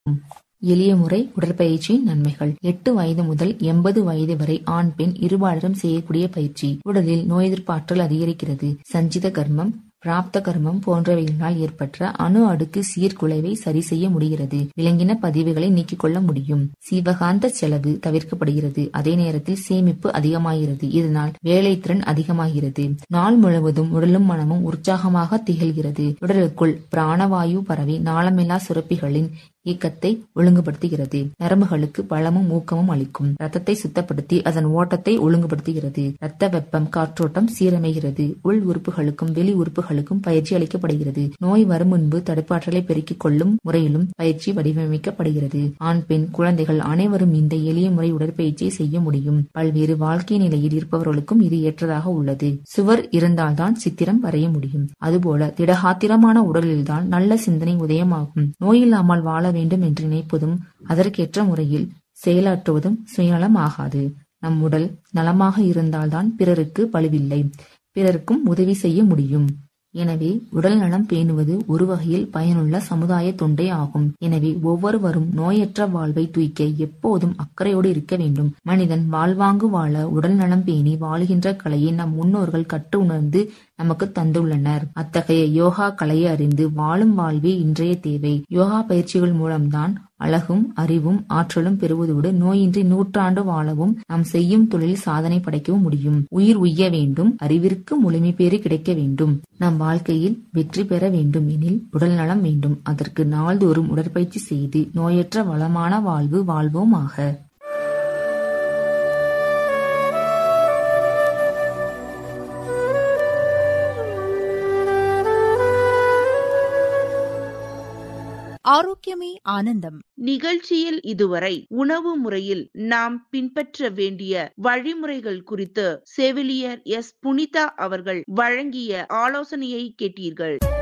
எளிய முறை உடற்பயிற்சியின் நன்மைகள் எட்டு வயது முதல் எண்பது வயது வரை ஆண் பெண் இருபாலரும் செய்யக்கூடிய பயிற்சி உடலில் நோய் எதிர்ப்பு ஆற்றல் அதிகரிக்கிறது சஞ்சித கர்மம் பிராப்த கர்மம் போன்றவைகளினால் ஏற்பட்ட அணு அடுக்கு சீர்குலைவை சரி செய்ய முடிகிறது விலங்கின பதிவுகளை நீக்கிக் கொள்ள முடியும் சீவகாந்த செலவு தவிர்க்கப்படுகிறது அதே நேரத்தில் சேமிப்பு அதிகமாகிறது இதனால் வேலைத்திறன் அதிகமாகிறது நாள் முழுவதும் உடலும் மனமும் உற்சாகமாக திகழ்கிறது உடலுக்குள் பிராணவாயு பரவி நாளமில்லா சுரப்பிகளின் இயக்கத்தை ஒழுங்குபடுத்துகிறது நரம்புகளுக்கு பலமும் ஊக்கமும் அளிக்கும் ரத்தத்தை சுத்தப்படுத்தி அதன் ஓட்டத்தை ஒழுங்குபடுத்துகிறது ரத்த வெப்பம் காற்றோட்டம் சீரமைகிறது உள் உறுப்புகளுக்கும் வெளி உறுப்புகளுக்கும் பயிற்சி அளிக்கப்படுகிறது நோய் வரும் முன்பு தடுப்பாற்றலை பெருக்கிக் கொள்ளும் முறையிலும் பயிற்சி வடிவமைக்கப்படுகிறது ஆண் பெண் குழந்தைகள் அனைவரும் இந்த எளிய முறை உடற்பயிற்சியை செய்ய முடியும் பல்வேறு வாழ்க்கை நிலையில் இருப்பவர்களுக்கும் இது ஏற்றதாக உள்ளது சுவர் இருந்தால்தான் சித்திரம் வரைய முடியும் அதுபோல திடகாத்திரமான உடலில்தான் நல்ல சிந்தனை உதயமாகும் நோயில்லாமல் வாழ வேண்டும் என்று நினைப்பதும் அதற்கேற்ற முறையில் செயலாற்றுவதும் சுயநலம் ஆகாது நம் உடல் நலமாக இருந்தால்தான் பிறருக்கு பழுவில்லை பிறருக்கும் உதவி செய்ய முடியும் எனவே உடல் நலம் பேணுவது ஒரு வகையில் பயனுள்ள சமுதாய தொண்டே ஆகும் எனவே ஒவ்வொருவரும் நோயற்ற வாழ்வை தூய்க்க எப்போதும் அக்கறையோடு இருக்க வேண்டும் மனிதன் வாழ்வாங்கு வாழ உடல் நலம் பேணி வாழுகின்ற கலையை நம் முன்னோர்கள் கற்று உணர்ந்து நமக்கு தந்துள்ளனர் அத்தகைய யோகா கலையை அறிந்து வாழும் வாழ்வே இன்றைய தேவை யோகா பயிற்சிகள் மூலம்தான் அழகும் அறிவும் ஆற்றலும் பெறுவதோடு நோயின்றி நூற்றாண்டு வாழவும் நாம் செய்யும் தொழில் சாதனை படைக்கவும் முடியும் உயிர் உய்ய வேண்டும் அறிவிற்கு முழுமை பேறு கிடைக்க வேண்டும் நம் வாழ்க்கையில் வெற்றி பெற வேண்டும் எனில் உடல் நலம் வேண்டும் அதற்கு நாள்தோறும் உடற்பயிற்சி செய்து நோயற்ற வளமான வாழ்வு வாழ்வோம் ஆக ஆரோக்கியமே ஆனந்தம் நிகழ்ச்சியில் இதுவரை உணவு முறையில் நாம் பின்பற்ற வேண்டிய வழிமுறைகள் குறித்து செவிலியர் எஸ் புனிதா அவர்கள் வழங்கிய ஆலோசனையை கேட்டீர்கள்